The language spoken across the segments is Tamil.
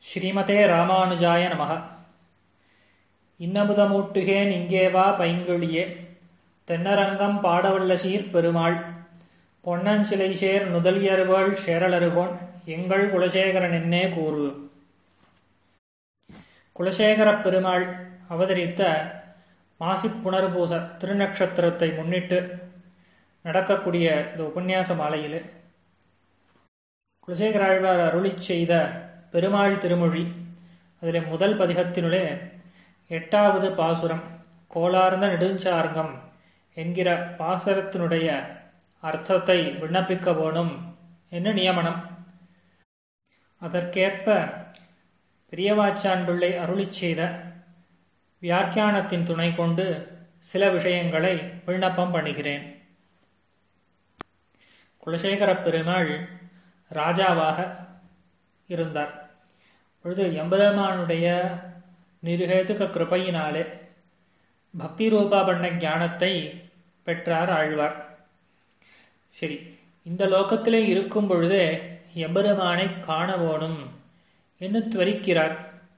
ஸ்ரீமதே ராமானுஜாய நமக இன்னமுதமூட்டுகேன் இங்கேவா பைங்கிழியே தென்னரங்கம் பாடவல்ல சீர் பெருமாள் பொன்னஞ்சிலை சேர் நுதலியருவாள் சேரலருகோன் எங்கள் குலசேகரன் என்னே கூறு குலசேகரப் பெருமாள் அவதரித்த மாசிப் புனர்பூச திருநக்ஷத்திரத்தை முன்னிட்டு நடக்கக்கூடிய இந்த உபன்யாச மாலையில் குலசேகர ஆழ்வார் அருளி செய்த பெருமாள் திருமொழி அதில் முதல் பதிகத்தினுள்ளே எட்டாவது பாசுரம் கோலார்ந்த நெடுஞ்சார்கம் என்கிற பாசுரத்தினுடைய அர்த்தத்தை விண்ணப்பிக்க வேணும் என்று நியமனம் அதற்கேற்ப பெரியவாச்சான் பிள்ளை அருளி செய்த வியாக்கியானத்தின் துணை கொண்டு சில விஷயங்களை விண்ணப்பம் பண்ணுகிறேன் குலசேகர பெருமாள் ராஜாவாக இருந்தார் பொழுது எம்பெருமானுடைய நிருகேதுக கிருபையினாலே பக்தி ரூபா பண்ண ஞானத்தை பெற்றார் ஆழ்வார் சரி இந்த லோகத்திலே இருக்கும் பொழுதே எம்பெருமானை காண வேணும் என்று துவரிக்கிறார்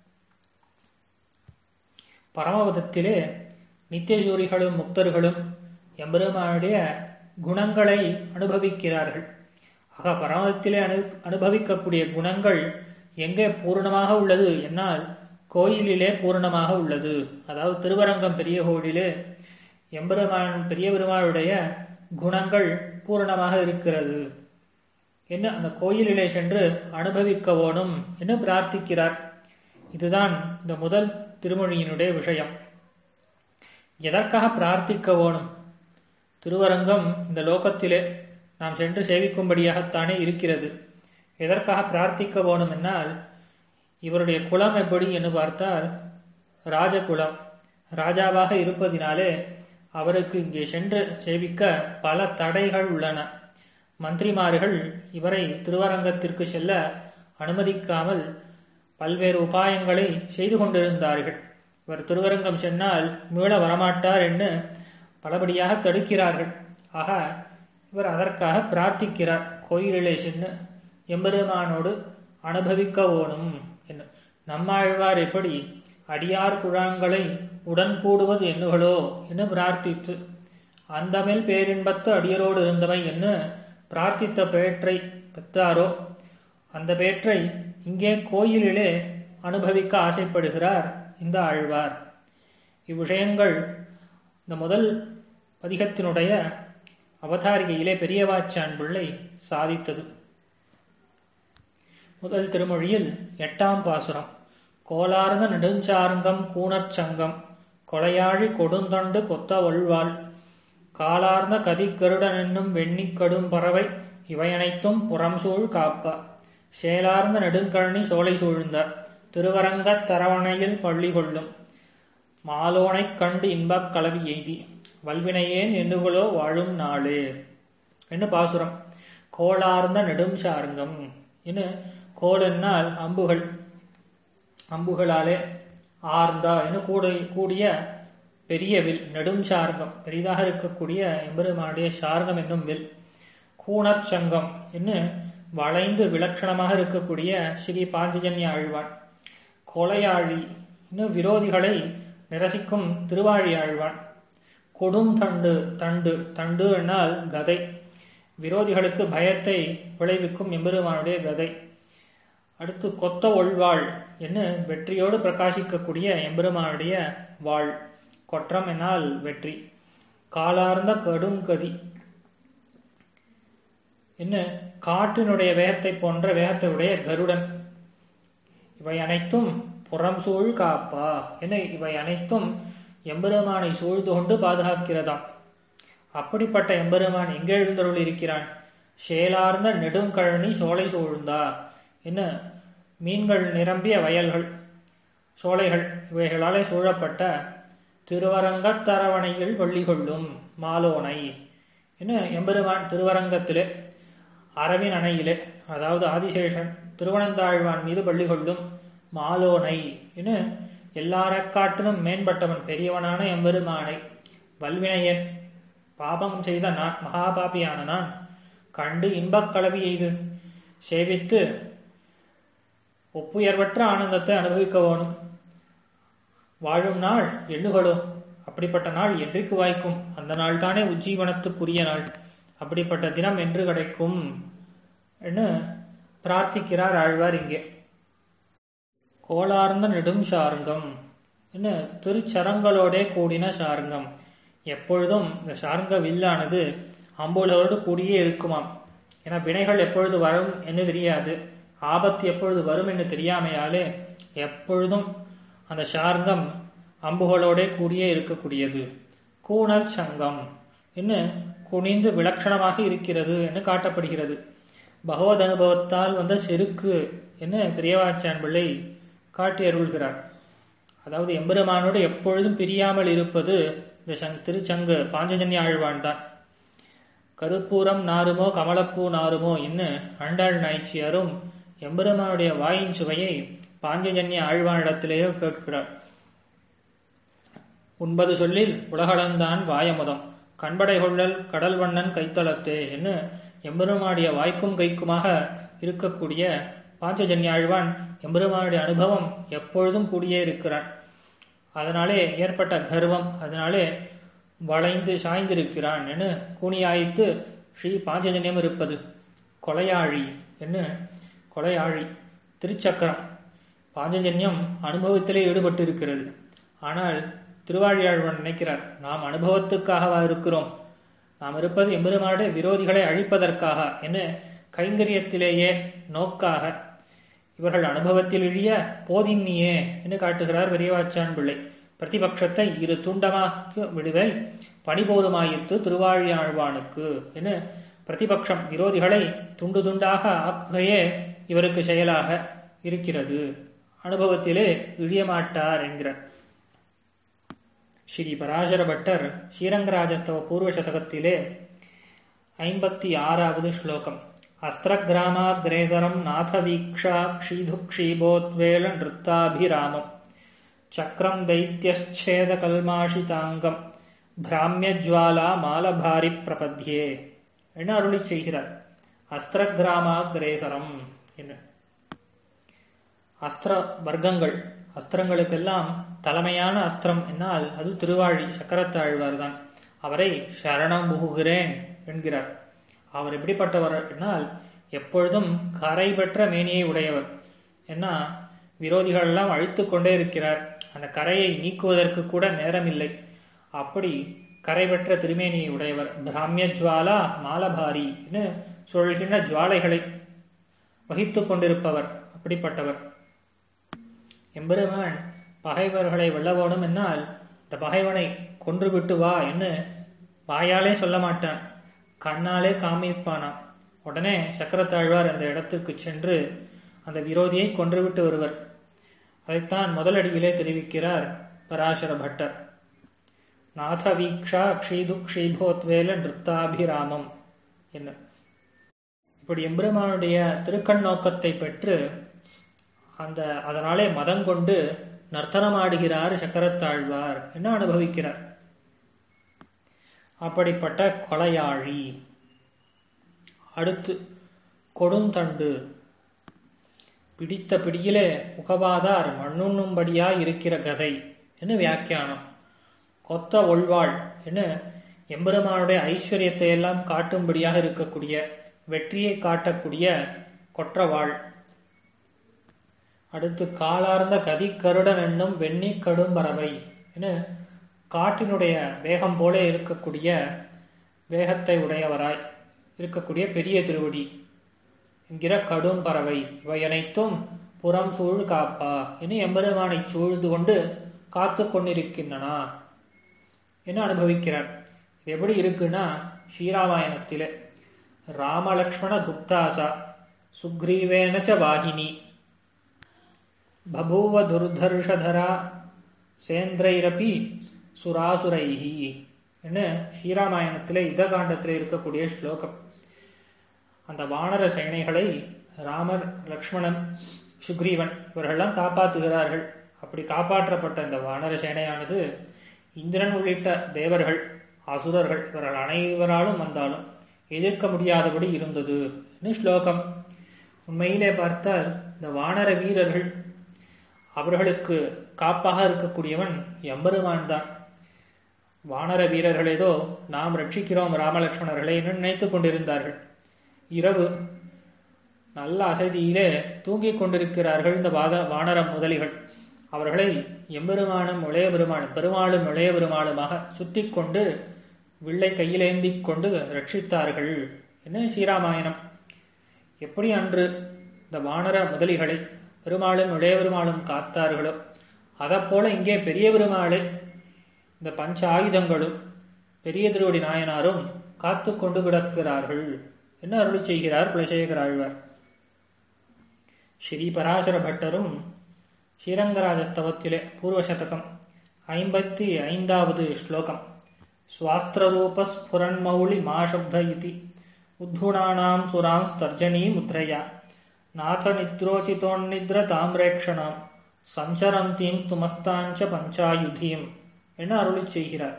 பரமபதத்திலே நித்தியசூரிகளும் முக்தர்களும் எம்பெருமானுடைய குணங்களை அனுபவிக்கிறார்கள் ஆக பரமதத்திலே அனு அனுபவிக்கக்கூடிய குணங்கள் எங்கே பூர்ணமாக உள்ளது என்னால் கோயிலிலே பூர்ணமாக உள்ளது அதாவது திருவரங்கம் பெரிய கோயிலிலே எம்பெருமான் பெரிய பெருமாளுடைய குணங்கள் பூரணமாக இருக்கிறது என்ன அந்த கோயிலிலே சென்று அனுபவிக்க வேணும் என்று பிரார்த்திக்கிறார் இதுதான் இந்த முதல் திருமொழியினுடைய விஷயம் எதற்காக பிரார்த்திக்க வேணும் திருவரங்கம் இந்த லோகத்திலே நாம் சென்று சேவிக்கும்படியாகத்தானே இருக்கிறது எதற்காக பிரார்த்திக்க வேணும் என்னால் இவருடைய குலம் எப்படி என்று பார்த்தால் ராஜகுலம் ராஜாவாக இருப்பதினாலே அவருக்கு இங்கே சென்று சேவிக்க பல தடைகள் உள்ளன மந்திரிமார்கள் இவரை திருவரங்கத்திற்கு செல்ல அனுமதிக்காமல் பல்வேறு உபாயங்களை செய்து கொண்டிருந்தார்கள் இவர் திருவரங்கம் சென்னால் மீள வரமாட்டார் என்று பலபடியாக தடுக்கிறார்கள் ஆக இவர் அதற்காக பிரார்த்திக்கிறார் கோயிலிலே சென்று எம்பெருமானோடு அனுபவிக்க ஓணும் என்று நம்மாழ்வார் எப்படி அடியார் குழாங்களை உடன் கூடுவது என்னுகளோ என்று பிரார்த்தித்து அந்தமில் பேரின்பத்து அடியரோடு இருந்தவை என்று பிரார்த்தித்த பேற்றை பெற்றாரோ அந்த பேற்றை இங்கே கோயிலிலே அனுபவிக்க ஆசைப்படுகிறார் இந்த ஆழ்வார் இவ்விஷயங்கள் இந்த முதல் பதிகத்தினுடைய அவதாரிகையிலே பெரியவாச்சான் பிள்ளை சாதித்தது முதல் திருமொழியில் எட்டாம் பாசுரம் கோலார்ந்த நெடுஞ்சார்ங்கம் கூணர்ச்சங்கம் கொலையாழி கொடுந்தண்டு கொத்த ஒழ்வாள் காலார்ந்த கதிக்கருடன் என்னும் வெண்ணிக்கடும் பறவை இவையனைத்தும் புறம்சூழ் காப்ப சேலார்ந்த நெடுங்கழனி சோலை சூழ்ந்த திருவரங்கத் தரவணையில் பள்ளி கொள்ளும் மாலோனைக் கண்டு இன்பக் கலவி எய்தி வல்வினையேன் எண்ணுகளோ வாழும் நாளே என்று பாசுரம் கோளார்ந்த நெடும் சார்ங்கம் என்று கோலென்னால் அம்புகள் அம்புகளாலே ஆர்ந்தா என்று கூட கூடிய பெரிய வில் நெடும் சார்கம் பெரிதாக இருக்கக்கூடிய எம்பெருமானுடைய சார்கம் என்னும் வில் கூணர் சங்கம் என்று வளைந்து விலட்சணமாக இருக்கக்கூடிய ஸ்ரீ பாஞ்சஜன்ய ஆழ்வான் கொலையாழி இன்னும் விரோதிகளை நிரசிக்கும் திருவாழி ஆழ்வான் கொடும் தண்டு தண்டு தண்டு என்னால் கதை விரோதிகளுக்கு பயத்தை விளைவிக்கும் எம்பெருமானுடைய கதை அடுத்து கொத்த ஒழ்வாள் என்று வெற்றியோடு பிரகாசிக்கக்கூடிய எம்பெருமானுடைய வாழ் கொற்றம் என்னால் வெற்றி காலார்ந்த கடுங்கதி என்ன காட்டினுடைய வேகத்தை போன்ற வேகத்தை உடைய கருடன் இவை அனைத்தும் புறம் சூழ் காப்பா என இவை அனைத்தும் எம்பெருமானை சூழ்ந்து கொண்டு பாதுகாக்கிறதாம் அப்படிப்பட்ட எம்பெருமான் எங்கே எழுந்தருள் இருக்கிறான் சேலார்ந்த நெடுங்கழனி சோலை சூழ்ந்தா என்ன மீன்கள் நிரம்பிய வயல்கள் சோலைகள் இவைகளாலே சூழப்பட்ட திருவரங்கத்தரவணையில் வள்ளி கொள்ளும் மாலோனை என்ன எம்பெருமான் திருவரங்கத்திலே அரவின் அணையிலே அதாவது ஆதிசேஷன் திருவனந்தாழ்வான் மீது பள்ளி கொள்ளும் மாலோனை என எல்லாரக்காட்டிலும் மேம்பட்டவன் பெரியவனான எம்பெருமானை வல்வினையன் பாபம் செய்த நான் மகாபாபியான நான் கண்டு இன்பக் கலவி எய்து சேவித்து ஒப்புயர்வற்ற ஆனந்தத்தை அனுபவிக்க வேணும் வாழும் நாள் எண்ணுகளோ அப்படிப்பட்ட நாள் என்றைக்கு வாய்க்கும் அந்த நாள் தானே உஜ்ஜீவனத்துக்குரிய நாள் அப்படிப்பட்ட தினம் என்று கிடைக்கும் என்று பிரார்த்திக்கிறார் ஆழ்வார் இங்கே கோளார்ந்த நெடும் சாருங்கம் என்ன திருச்சரங்களோடே கூடின சாருங்கம் எப்பொழுதும் இந்த சாருங்க வில்லானது அம்புகளோடு கூடியே இருக்குமாம் ஏன்னா வினைகள் எப்பொழுது வரும் என்று தெரியாது ஆபத்து எப்பொழுது வரும் என்று தெரியாமையாலே எப்பொழுதும் அந்த சார்ங்கம் அம்புகளோடே கூடியே இருக்கக்கூடியது கூணல் சங்கம் என்ன குனிந்து விலட்சணமாக இருக்கிறது என்று காட்டப்படுகிறது பகவத் அனுபவத்தால் வந்த செருக்கு என்ன பெரியவாச்சான் பிள்ளை காட்டி அருள்கிறார் அதாவது எம்பெருமானோடு எப்பொழுதும் பிரியாமல் இருப்பது இந்த சங் திருச்சங்கு பாஞ்சஜன்ய ஆழ்வான் தான் கருப்பூரம் நாருமோ கமலப்பூ நாருமோ என்று ஆண்டாள் நாய்ச்சியாரும் எம்பெருமானுடைய வாயின் சுவையை பாஞ்சஜன்ய ஆழ்வானிடத்திலேயோ கேட்கிறார் உண்பது சொல்லில் உலகளந்தான் வாயமுதம் கண்படை கொள்ளல் கடல் வண்ணன் கைத்தளத்தே என்று எம்பெருமானுடைய வாய்க்கும் கைக்குமாக இருக்கக்கூடிய பாஞ்சஜன்ய ஆழ்வான் எம்பெருமானுடைய அனுபவம் எப்பொழுதும் கூடியே இருக்கிறான் அதனாலே ஏற்பட்ட கர்வம் அதனாலே வளைந்து சாய்ந்திருக்கிறான் என்று கூனியாய்த்து ஸ்ரீ பாஞ்சஜன்யம் இருப்பது கொலையாழி என்ன கொலையாழி திருச்சக்கரம் பாஞ்சஜன்யம் அனுபவத்திலே ஈடுபட்டு இருக்கிறது ஆனால் திருவாழியாழ்வன் நினைக்கிறார் நாம் அனுபவத்துக்காகவா இருக்கிறோம் நாம் இருப்பது எம்பெருமானுடைய விரோதிகளை அழிப்பதற்காக என்ன கைங்கரியத்திலேயே நோக்காக இவர்கள் அனுபவத்தில் இழிய போதின்னியே என்று காட்டுகிறார் பெரியவாச்சான் பிள்ளை பிரதிபட்சத்தை இரு துண்டமாக விடுவை பணிபோதுமாயித்து திருவாழியாழ்வானுக்கு என பிரதிபக்ஷம் விரோதிகளை துண்டு துண்டாக ஆக்குகையே இவருக்கு செயலாக இருக்கிறது அனுபவத்திலே இழியமாட்டார் என்கிறார் ஸ்ரீ பராசர பட்டர் ஸ்ரீரங்கராஜஸ்தவ பூர்வ சதகத்திலே ஐம்பத்தி ஆறாவது ஸ்லோகம் அஸ்திரகிராமாகிரேசரம் நாதவீக்ஷா க்ஷீதுக்ஷீபோத்வேல நிறுத்தாபிராமம் சக்கரம் தைத்தியச்சேத கல்மாஷிதாங்கம் பிராமியஜ்வாலா மாலபாரி பிரபத்யே என அருளி செய்கிறார் அஸ்திரகிராமாகிரேசரம் என்ன அஸ்திர வர்க்கங்கள் அஸ்திரங்களுக்கெல்லாம் தலைமையான அஸ்திரம் என்னால் அது திருவாழி சக்கரத்தாழ்வார் தான் அவரை சரணம் புகுகிறேன் என்கிறார் அவர் எப்படிப்பட்டவர் என்னால் எப்பொழுதும் கரை பெற்ற மேனியை உடையவர் ஏன்னா விரோதிகள் எல்லாம் அழித்து கொண்டே இருக்கிறார் அந்த கரையை நீக்குவதற்கு கூட நேரமில்லை அப்படி கரை பெற்ற திருமேனியை உடையவர் பிராமிய ஜுவாலா மாலபாரி சொல்கின்ற ஜுவாலைகளை வகித்து கொண்டிருப்பவர் அப்படிப்பட்டவர் எம்பெருமான் பகைவர்களை வெல்ல வேணும் என்னால் இந்த பகைவனை கொன்றுவிட்டு வா என்று வாயாலே சொல்ல மாட்டான் கண்ணாலே காமிப்பானாம் உடனே சக்கரத்தாழ்வார் அந்த இடத்துக்கு சென்று அந்த விரோதியை கொன்றுவிட்டு வருவர் அதைத்தான் முதலடியிலே தெரிவிக்கிறார் பராசர பட்டர் நாத வீக்ஷா க்ஷீது க்ஷீபோத்வேல நிறுத்தாபிராமம் என்ன இப்படி எம்பெருமானுடைய திருக்கண் நோக்கத்தை பெற்று அந்த அதனாலே மதம் கொண்டு நர்த்தனமாடுகிறார் சக்கரத்தாழ்வார் என்ன அனுபவிக்கிறார் அப்படிப்பட்ட கொலையாழி அடுத்து கொடுந்தண்டு பிடித்த பிடியிலே முகபாதார் மண்ணுண்ணும்படியாய் இருக்கிற கதை என்று வியாக்கியானம் கொத்த ஒள்வாள் என்று எம்பெருமானுடைய ஐஸ்வர்யத்தை எல்லாம் காட்டும்படியாக இருக்கக்கூடிய வெற்றியை காட்டக்கூடிய கொற்றவாள் அடுத்து காலார்ந்த கதிக்கருடன் என்னும் வெண்ணி கடும் பறவை என காட்டினுடைய வேகம் போல இருக்கக்கூடிய வேகத்தை உடையவராய் இருக்கக்கூடிய பெரிய திருவடி என்கிற கடும் பறவை இவை அனைத்தும் புறம் சூழ் காப்பா என எம்பெருமானை சூழ்ந்து கொண்டு காத்து கொண்டிருக்கின்றனா என அனுபவிக்கிறார் இது எப்படி இருக்குன்னா ஸ்ரீராமாயணத்திலே ராமலக்ஷ்மண குப்தாசா சுக்ரீவேனச்ச வாகினி பபூவ துர்தர்ஷதரா சேந்திரைரப்பி சுராசுரைஹி என்ன ஸ்ரீராமாயணத்திலே யுத்தகாண்டத்தில் இருக்கக்கூடிய ஸ்லோகம் அந்த வானர சேனைகளை ராமர் லக்ஷ்மணன் சுக்ரீவன் இவர்கள்லாம் காப்பாற்றுகிறார்கள் அப்படி காப்பாற்றப்பட்ட இந்த வானர சேனையானது இந்திரன் உள்ளிட்ட தேவர்கள் அசுரர்கள் இவர்கள் அனைவராலும் வந்தாலும் எதிர்க்க முடியாதபடி இருந்தது ஸ்லோகம் உண்மையிலே பார்த்தால் இந்த வானர வீரர்கள் அவர்களுக்கு காப்பாக இருக்கக்கூடியவன் எம்பெருமான் தான் வானர வீரர்கள் ஏதோ நாம் ரட்சிக்கிறோம் ராமலட்சுமணர்களை என்று நினைத்துக் கொண்டிருந்தார்கள் இரவு நல்ல அசதியிலே தூங்கிக் கொண்டிருக்கிறார்கள் இந்த வாத வானர முதலிகள் அவர்களை எம்பெருமானும் இளைய பெருமானும் பெருமாளும் இளைய பெருமாளுமாக சுத்தி கொண்டு வில்லை கையிலேந்திக் கொண்டு ரட்சித்தார்கள் என்ன ஸ்ரீராமாயணம் எப்படி அன்று இந்த வானர முதலிகளை பெருமாளும் இளைய பெருமாளும் காத்தார்களோ அதைப்போல இங்கே பெரிய பெருமாளை இந்த பஞ்ச ஆயுதங்களும் பெரிய திருவடி நாயனாரும் காத்து கொண்டு கிடக்கிறார்கள் என்ன அருளி செய்கிறார் குலசேகர ஆழ்வார் ஸ்ரீ பராசர பட்டரும் ஸ்ரீரங்கராஜஸ்தவத்திலே பூர்வசதகம் ஐம்பத்தி ஐந்தாவது ஸ்லோகம் स्वास्त्ररूपस्फुरन्मौळि मा शब्द इति उद्धूणानां सुरां स्तर्जनी मुद्रया नाथ निद्रोचितोन्निद्रताम्रेक्षणां சஞ்சரந்தீம் துமஸ்தாஞ்ச பஞ்சாயுதீம் என அருளி செய்கிறார்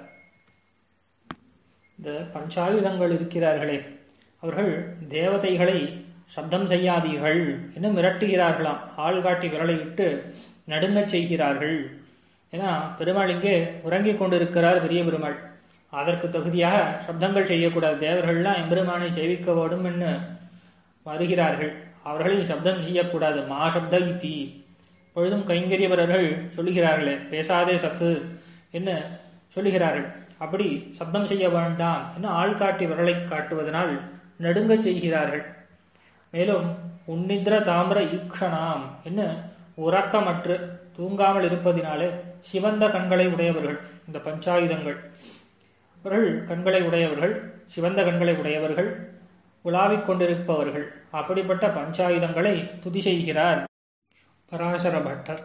இந்த பஞ்சாயுதங்கள் இருக்கிறார்களே அவர்கள் தேவதைகளை சப்தம் செய்யாதீர்கள் என்று மிரட்டுகிறார்களாம் ஆள் காட்டி விரலை இட்டு நடுங்கச் செய்கிறார்கள் ஏன்னா பெருமாள் இங்கே உறங்கிக் கொண்டிருக்கிறார் பெரிய பெருமாள் அதற்கு தகுதியாக சப்தங்கள் செய்யக்கூடாது தேவர்கள்லாம் எம்பெருமானை சேவிக்க வேண்டும் என்று வருகிறார்கள் அவர்களை சப்தம் செய்யக்கூடாது மா சப்த இத்தி பொழுதும் கைங்கரியவரர்கள் சொல்லுகிறார்களே பேசாதே சத்து என்ன சொல்லுகிறார்கள் அப்படி சப்தம் செய்ய வேண்டாம் என்று ஆள் காட்டி விரலை காட்டுவதனால் நடுங்கச் செய்கிறார்கள் மேலும் உன்னித்ர தாமிர ஈக்ஷணாம் என்ன உறக்கமற்று தூங்காமல் இருப்பதினாலே சிவந்த கண்களை உடையவர்கள் இந்த பஞ்சாயுதங்கள் அவர்கள் கண்களை உடையவர்கள் சிவந்த கண்களை உடையவர்கள் உலாவிக் கொண்டிருப்பவர்கள் அப்படிப்பட்ட பஞ்சாயுதங்களை துதி செய்கிறார் பராசர பட்டர்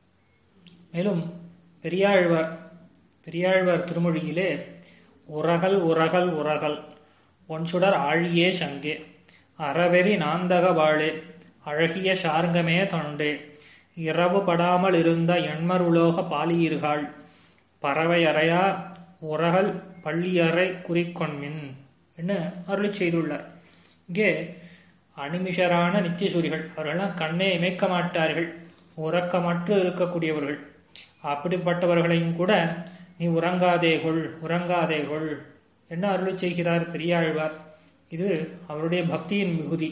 மேலும் பெரியாழ்வார் பெரியாழ்வார் திருமொழியிலே உரகல் உரகல் உரகல் ஒன்சுடர் ஆழியே சங்கே அறவெறி நாந்தக வாழே அழகிய சார்ங்கமே தொண்டே இரவு படாமல் இருந்த எண்மர் உலோக பாலியீர்கள் பறவை அறையா உரகல் பள்ளியறை குறிக்கொன்மின் என்று அருளி செய்துள்ளார் இங்கே அனிமிஷரான நித்தியசூரிகள் அவர்கள்லாம் கண்ணே இமைக்க மாட்டார்கள் உறக்கமற்று இருக்கக்கூடியவர்கள் அப்படிப்பட்டவர்களையும் கூட நீ உறங்காதேகொள் உறங்காதேகொள் என்ன அருளி செய்கிறார் பெரியாழ்வார் இது அவருடைய பக்தியின் மிகுதி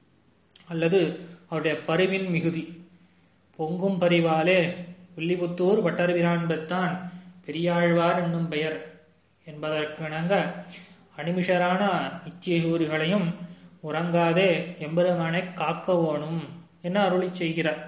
அல்லது அவருடைய பரிவின் மிகுதி பொங்கும் பரிவாலே வில்லிபுத்தூர் வட்டர்விரான் பெத்தான் பெரியாழ்வார் என்னும் பெயர் என்பதற்கிணங்க அனிமிஷரான நித்தியசூரிகளையும் உறங்காதே எம்பெருமானை காக்க ஓணும் என அருளி செய்கிறார்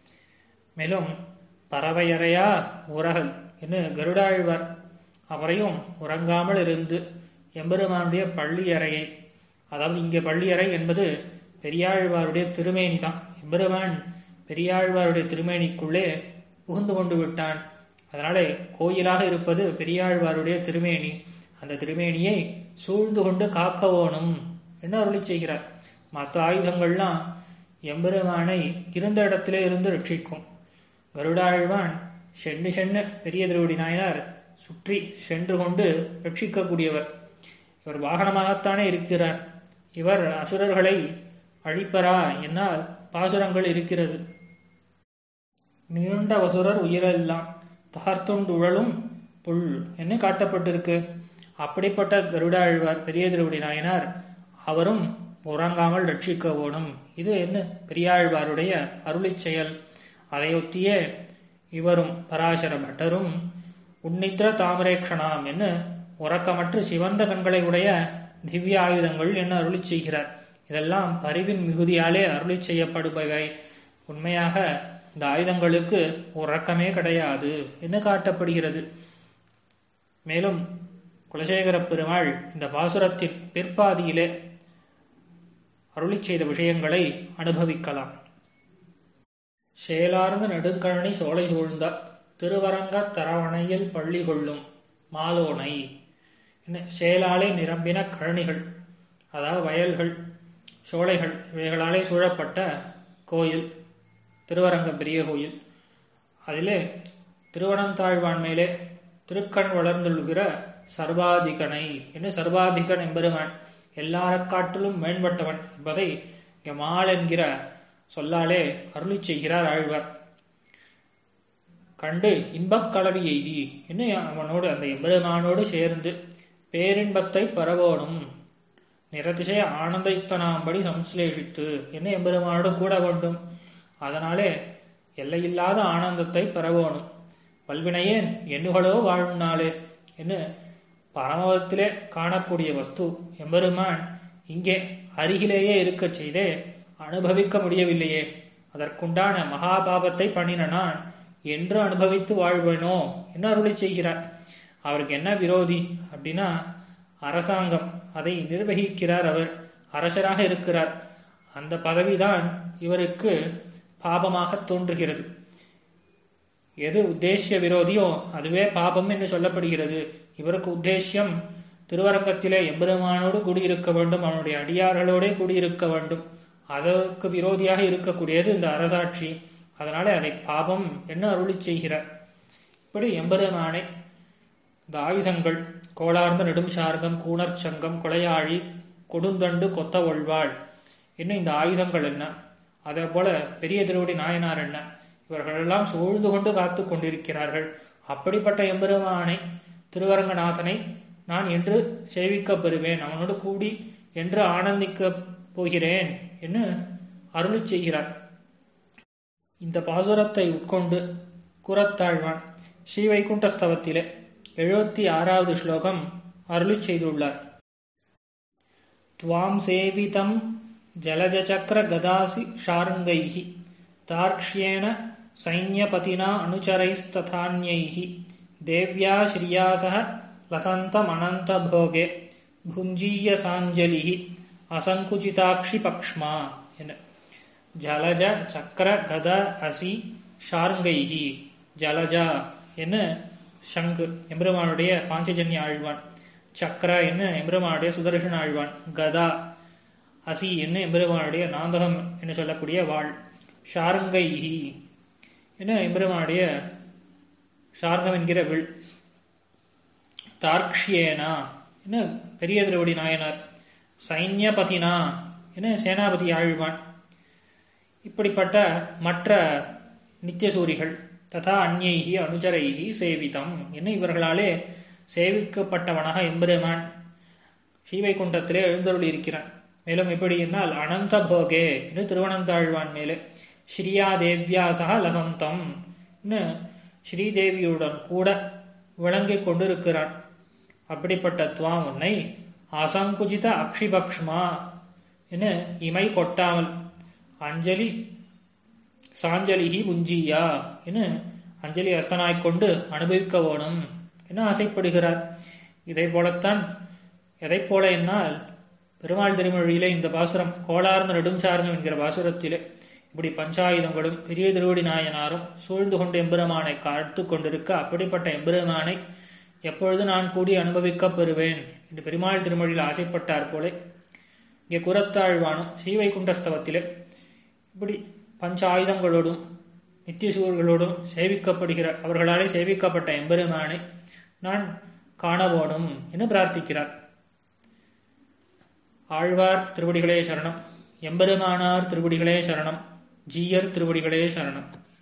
மேலும் பறவையறையா உரகல் என்று கருடாழ்வார் அவரையும் உறங்காமல் இருந்து எம்பெருமானுடைய பள்ளியறையை அதாவது இங்கே பள்ளியறை என்பது பெரியாழ்வாருடைய திருமேனி தான் எம்பெருமான் பெரியாழ்வாருடைய திருமேனிக்குள்ளே புகுந்து கொண்டு விட்டான் அதனாலே கோயிலாக இருப்பது பெரியாழ்வாருடைய திருமேனி அந்த திருமேனியை சூழ்ந்து கொண்டு காக்க ஓணும் என்று அருளி செய்கிறார் மற்ற ஆயுதங்கள்லாம் எம்பெருமானை இருந்த இடத்திலே இருந்து ரட்சிக்கும் கருடாழ்வான் சென்று சென்று பெரிய திருவடி நாயனார் சுற்றி சென்று கொண்டு ரட்சிக்கக்கூடியவர் இவர் வாகனமாகத்தானே இருக்கிறார் இவர் அசுரர்களை அழிப்பரா என்னால் பாசுரங்கள் இருக்கிறது நீண்ட வசுரர் உயிரெல்லாம் தகர்த்துண்டுழலும் புல் என்று காட்டப்பட்டிருக்கு அப்படிப்பட்ட கருடாழ்வார் பெரிய திருவடி நாயனார் அவரும் உறங்காமல் ரட்சிக்க ஓடும் இது என்ன பெரியாழ்வாருடைய அருளிச் செயல் அதையொத்தியே இவரும் பராசர பட்டரும் உன்னித்ர தாமரேக்ஷணாம் என்று உறக்கமற்று சிவந்த கண்களை உடைய திவ்ய ஆயுதங்கள் என்று அருளி செய்கிறார் இதெல்லாம் பரிவின் மிகுதியாலே அருளி செய்யப்படுபவை உண்மையாக இந்த ஆயுதங்களுக்கு உறக்கமே கிடையாது என்று காட்டப்படுகிறது மேலும் குலசேகர பெருமாள் இந்த பாசுரத்தின் பிற்பாதியிலே அருளி செய்த விஷயங்களை அனுபவிக்கலாம் சேலார்ந்த நெடுங்கழனி சோலை சூழ்ந்த திருவரங்க தரவணையில் பள்ளி கொள்ளும் மாலோனை சேலாலே நிரம்பின கழனிகள் அதாவது வயல்கள் சோலைகள் இவைகளாலே சூழப்பட்ட கோயில் திருவரங்க பெரிய கோயில் அதிலே திருவனந்தாழ்வான் மேலே திருக்கண் வளர்ந்துள்ளுகிற சர்வாதிகனை என்று சர்வாதிகன் எம்பெருமான் எல்லார காட்டிலும் மேம்பட்டவன் என்பதை இங்கே மால் என்கிற சொல்லாலே அருளி செய்கிறார் ஆழ்வார் கண்டு இன்பக் கலவி எய்தி என்ன அவனோடு அந்த எம்பெருமானோடு சேர்ந்து பேரின்பத்தை பரவோணும் நிரதிசய ஆனந்தயுக்தனாம்படி சம்ஸ்லேஷித்து என்ன எம்பெருமானோடு கூட வேண்டும் அதனாலே எல்லையில்லாத ஆனந்தத்தை பெறவோணும் பல்வினையேன் எண்ணுகளோ வாழும் நாளே என்று பரமபதத்திலே காணக்கூடிய வஸ்து எம்பெருமான் இங்கே அருகிலேயே இருக்கச் செய்தே அனுபவிக்க முடியவில்லையே அதற்குண்டான மகாபாபத்தை பண்ணின நான் என்று அனுபவித்து வாழ்வேனோ என்ன அருளி செய்கிறார் அவருக்கு என்ன விரோதி அப்படின்னா அரசாங்கம் அதை நிர்வகிக்கிறார் அவர் அரசராக இருக்கிறார் அந்த பதவிதான் இவருக்கு பாபமாக தோன்றுகிறது எது உத்தேசிய விரோதியோ அதுவே பாபம் என்று சொல்லப்படுகிறது இவருக்கு உத்தேசியம் திருவரங்கத்திலே எம்பெருமானோடு கூடியிருக்க வேண்டும் அவனுடைய அடியார்களோடே கூடியிருக்க வேண்டும் அதற்கு விரோதியாக இருக்கக்கூடியது இந்த அரசாட்சி அதனாலே அதை பாபம் என்ன அருளி செய்கிறார் இப்படி எம்பெருமானை இந்த ஆயுதங்கள் கோளார்ந்த நெடும் சார்கம் கூணர் சங்கம் கொலையாழி கொடுந்தண்டு கொத்த ஒழ்வாள் என்ன இந்த ஆயுதங்கள் என்ன அதே போல பெரிய திருவடி நாயனார் என்ன இவர்களெல்லாம் சூழ்ந்து கொண்டு காத்து கொண்டிருக்கிறார்கள் அப்படிப்பட்ட எம்பெருமானை திருவரங்கநாதனை நான் என்று சேவிக்கப் பெறுவேன் அவனோடு கூடி என்று ஆனந்திக்கப் போகிறேன் என்று அருளி செய்கிறார் இந்த பாசுரத்தை உட்கொண்டு குரத்தாழ்வான் ஸ்ரீவைகுண்டஸ்தவத்திலே எழுபத்தி ஆறாவது ஸ்லோகம் அருளி செய்துள்ளார் துவாம் சேவிதம் ஜலஜச்சக்கர கதாசி ஷாருங்கைः தார்க்ஷ்யேன சைன்யபதினா அனுச்சரைஸ்ததான்யைः தேவ்யா ஸ்ரியா சக லசந்தமனந்தபோகே भुञ्जीयसाञ्जलिः அசங்குச்சிதாட்சி பக்ஷ்மா என ஜலஜ சக்கர கத அசி ஷார்ங்கைஹி ஜலஜா என்ன சங்கு எம்பெருமானுடைய பாஞ்சஜன்ய ஆழ்வான் சக்கர என்ன எம்பெருமானுடைய சுதர்சன ஆழ்வான் கதா அசி என்ன எம்பெருமானுடைய நாந்தகம் என்று சொல்லக்கூடிய வாழ் ஷார்ங்கைஹி என்ன எம்பெருமானுடைய ஷார்ங்கம் என்கிற வில் தார்க்ஷியேனா என்ன பெரிய திருவடி நாயனார் சைன்யபதினா என்ன சேனாபதி ஆழ்வான் இப்படிப்பட்ட மற்ற நித்தியசூரிகள் ததா அந்நைகி அனுஜரைகி சேவிதம் என்ன இவர்களாலே சேவிக்கப்பட்டவனாக எம்பெருமான் ஸ்ரீவைகுண்டத்திலே எழுந்தருளி இருக்கிறான் மேலும் எப்படி என்னால் அனந்த போகே என்று திருவனந்தாழ்வான் மேலே ஸ்ரீயா தேவ்யா சக லசந்தம் ஸ்ரீதேவியுடன் கூட விளங்கிக் கொண்டிருக்கிறான் அப்படிப்பட்ட துவாம் உன்னை அசங்குஜித அக்ஷிபக்ஷ்மா என இமை கொட்டாமல் அஞ்சலி சாஞ்சலிஹி புஞ்சியா என அஞ்சலி அஸ்தனாய்க் கொண்டு அனுபவிக்க வேணும் என ஆசைப்படுகிறார் இதை போலத்தான் எதை போல என்னால் பெருமாள் திருமொழியிலே இந்த பாசுரம் கோளார்ந்த நெடும் சார்ந்தம் என்கிற பாசுரத்திலே இப்படி பஞ்சாயுதங்களும் பெரிய திருவடி நாயனாரும் சூழ்ந்து கொண்டு எம்பெருமானை காத்து கொண்டிருக்க அப்படிப்பட்ட எம்பெருமானை எப்பொழுது நான் கூடி அனுபவிக்கப் பெறுவேன் என்று பெருமாள் திருமொழியில் ஆசைப்பட்டார் போல இங்கே குரத்தாழ்வானும் ஸ்ரீவைகுண்டஸ்தவத்திலே இப்படி பஞ்ச ஆயுதங்களோடும் நித்தியசூர்களோடும் சேவிக்கப்படுகிற அவர்களாலே சேவிக்கப்பட்ட எம்பெருமானை நான் காணவோடும் என்று பிரார்த்திக்கிறார் ஆழ்வார் திருவடிகளே சரணம் எம்பெருமானார் திருவடிகளே சரணம் ஜீயர் திருவடிகளே சரணம்